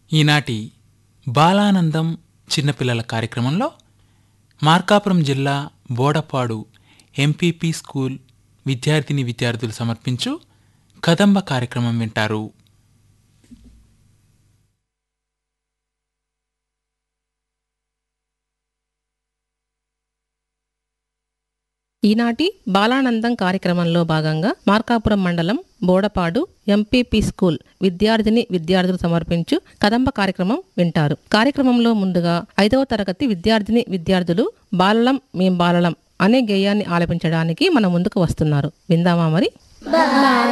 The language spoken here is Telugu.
ఈనాటి బాలానందం చిన్నపిల్లల కార్యక్రమంలో మార్కాపురం జిల్లా బోడపాడు ఎంపీపీ స్కూల్ విద్యార్థిని విద్యార్థులు సమర్పించు కదంబ కార్యక్రమం వింటారు ఈనాటి బాలానందం కార్యక్రమంలో భాగంగా మార్కాపురం మండలం బోడపాడు ఎంపీపీ స్కూల్ విద్యార్థిని విద్యార్థులు సమర్పించు కదంబ కార్యక్రమం వింటారు కార్యక్రమంలో ముందుగా ఐదవ తరగతి విద్యార్థిని విద్యార్థులు బాలలం మేం బాలలం అనే గేయాన్ని ఆలపించడానికి మన ముందుకు వస్తున్నారు విందామా మరి